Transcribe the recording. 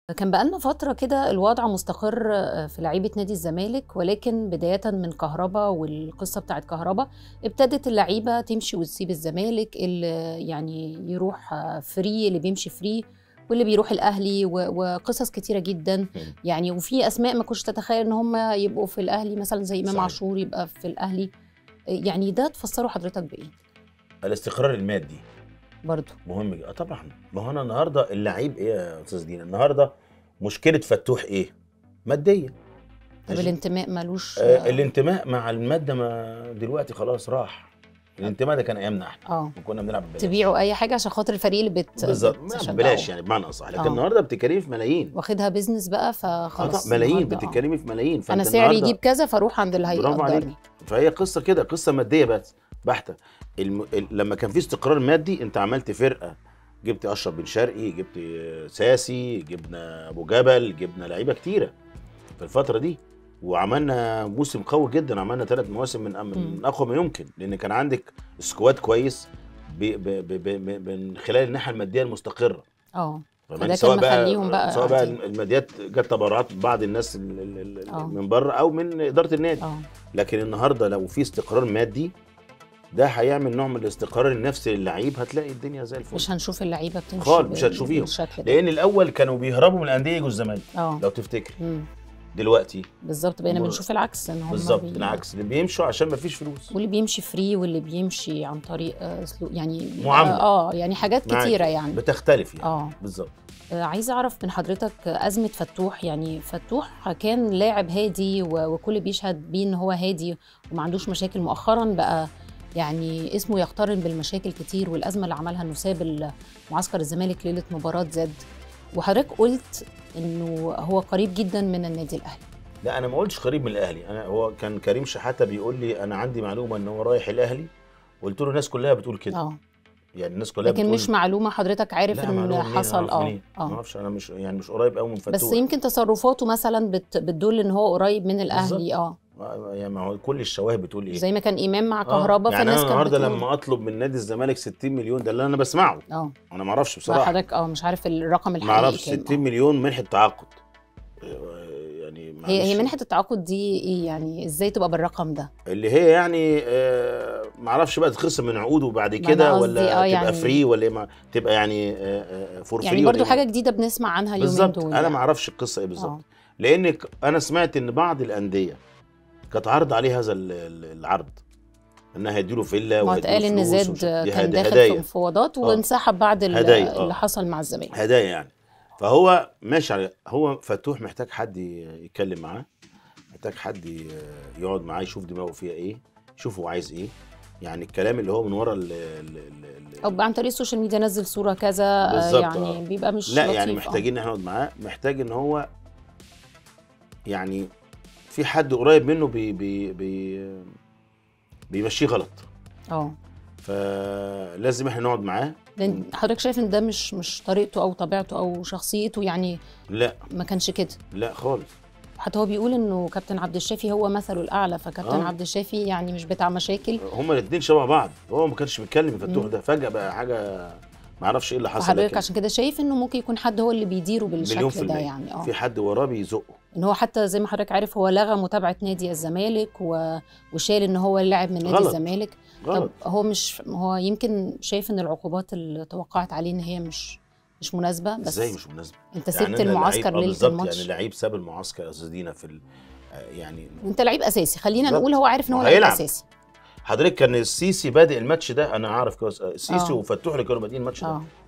كان بقالنا فترة كده الوضع مستقر في لعيبة نادي الزمالك ولكن بداية من كهربا والقصة بتاعت كهربا ابتدت اللعيبة تمشي وتسيب الزمالك اللي يعني يروح فري اللي بيمشي فري واللي بيروح الاهلي و- وقصص كتيره جدا يعني وفي اسماء ما كنتش تتخيل ان هم يبقوا في الاهلي مثلا زي امام صحيح. عاشور يبقى في الاهلي يعني ده تفسره حضرتك بايه الاستقرار المادي برضو مهم جدا آه طبعا ما هو انا النهارده اللعيب ايه يا استاذ دينا النهارده مشكله فتوح ايه ماديه طب ماشي؟ الانتماء مالوش آه الانتماء مع الماده ما دلوقتي خلاص راح الانتماء ده كان ايامنا احنا اه كنا بنلعب ببلاش تبيعوا اي حاجه عشان خاطر الفريق اللي بت بالظبط بتشجعه. ببلاش يعني بمعنى اصح لكن آه. النهارده بتتكلمي في ملايين واخدها بيزنس بقى آه فخلاص طبعاً، ملايين النهاردة آه. بتتكلمي في ملايين فأنت انا سعري النهاردة- يجيب كذا فاروح عند اللي برافو عليك. هيقدرني فهي قصه كده قصه ماديه بس بحته الم... ال... لما كان في استقرار مادي انت عملت فرقه جبت اشرف بن شرقي جبت ساسي جبنا ابو جبل جبنا لعيبه كتيره في الفتره دي وعملنا موسم قوي جدا عملنا ثلاث مواسم من من مم. من اقوى ما يمكن لان كان عندك سكواد كويس ب... ب... ب... ب... ب... من خلال الناحيه الماديه المستقره اه فاهماني؟ فده كان مخليهم بقى سواء بقى قاعدين. الماديات جت تبرعات بعض الناس ال- ال- ال- آه. من بره او من اداره النادي اه لكن النهارده لو في استقرار مادي ده هيعمل نوع من الاستقرار النفسي للعيب هتلاقي الدنيا زي الفل مش هنشوف اللعيبه بتمشي خالص، مش بال- هتشوفيهم. بالشكل ده لان الاول كانوا بيهربوا من الانديه يجوا الزمالك اه لو تفتكر مم. دلوقتي بالظبط بقينا مر- بنشوف العكس ان هم بالظبط بي- بالعكس اللي بيمشوا عشان ما فيش فلوس واللي بيمشي فري واللي بيمشي عن طريق آه، اسلوب يعني معاملة. اه يعني حاجات معاك. كتيره يعني بتختلف يعني اه بالظبط آه، عايزه اعرف من حضرتك آه، ازمه فتوح يعني فتوح كان لاعب هادي و- وكل بيشهد بيه ان هو هادي وما عندوش مشاكل مؤخرا بقى يعني اسمه يقترن بالمشاكل كتير والازمه اللي عملها انه ساب معسكر الزمالك ليله مباراه زد وحضرتك قلت انه هو قريب جدا من النادي الاهلي لا انا ما قلتش قريب من الاهلي انا هو كان كريم شحاته بيقول لي انا عندي معلومه ان هو رايح الاهلي قلت له الناس كلها بتقول كده اه يعني الناس كلها لكن بتقول مش معلومه حضرتك عارف لا ان معلومة منين؟ حصل أعرف اه منين؟ ما اه اعرفش انا مش يعني مش قريب قوي من فتوح بس يمكن تصرفاته مثلا بت بتدل ان هو قريب من الاهلي اه يعني ما هو كل الشواهد بتقول ايه زي ما كان امام مع آه، كهربا يعني فالناس انا كانت النهارده بتقول لما اطلب من نادي الزمالك 60 مليون ده اللي انا بسمعه اه انا ما اعرفش لا بصراحه حضرتك اه مش عارف الرقم ما الحقيقي اعرفش كام 60 آه. مليون منحه تعاقد آه، يعني هي هي معلش. منحه التعاقد دي ايه يعني ازاي تبقى بالرقم ده اللي هي يعني آه، ما اعرفش بقى تخصم من عقوده بعد ما أنا كده قصدي ولا آه تبقى يعني- فري ولا إيه ما تبقى يعني فور فري يعني برضو حاجه جديده بنسمع عنها اليومين بالظبط دول انا يعني. ما اعرفش القصه ايه بالظبط آه. لان ك- انا سمعت ان بعض الانديه كانت عرض عليه هذا ال- ال- العرض انها هيديله فيلا ما وهيديله اتقال ان فلوس زاد ومش- دي كان هدايا- داخل في هدايا مفاوضات آه. وانسحب بعد ال- هدايا، آه. اللي حصل مع الزمالك هدايا يعني فهو ماشي على هو فتوح محتاج حد ي- يتكلم معاه محتاج حد ي- يقعد معاه يشوف دماغه فيها ايه يشوف هو عايز ايه يعني الكلام اللي هو من ورا ال ال ال او عن طريق السوشيال ميديا نزل صوره كذا آه، بالظبط، يعني آه. بيبقى مش لا لطيف يعني آه. محتاجين ان احنا نقعد معاه محتاج ان هو يعني في حد قريب منه بي بي بي بيمشيه غلط اه فلازم احنا نقعد معاه لان حضرتك شايف ان ده مش مش طريقته او طبيعته او شخصيته يعني لا ما كانش كده لا خالص حتى هو بيقول انه كابتن عبد الشافي هو مثله الاعلى فكابتن آه. عبد الشافي يعني مش بتاع مشاكل هما الاثنين شبه بعض هو ما كانش بيتكلم فتوح مم. ده فجاه بقى حاجه ما اعرفش ايه اللي حصل فحضرتك لكن عشان كده شايف انه ممكن يكون حد هو اللي بيديره مليون في بالشكل ده المية. يعني اه في حد وراه بيزقه ان هو حتى زي ما حضرتك عارف هو لغى متابعه نادي الزمالك و... وشال ان هو لاعب من نادي غلط. الزمالك طب غلط هو مش هو يمكن شايف ان العقوبات اللي توقعت عليه ان هي مش مش مناسبه بس ازاي مش مناسبه انت سبت يعني أنا المعسكر لعيب- آه ليله بالظبط الماتش يعني لعيب ساب المعسكر يا استاذ دينا في ال... آه يعني وانت لعيب اساسي خلينا بالظبط. نقول هو عارف ان هو ما لعيب هيلعب. اساسي حضرتك كان السيسي بادئ الماتش ده انا عارف كويس آه، السيسي آه. وفتوح اللي كانوا بادئين الماتش ده اه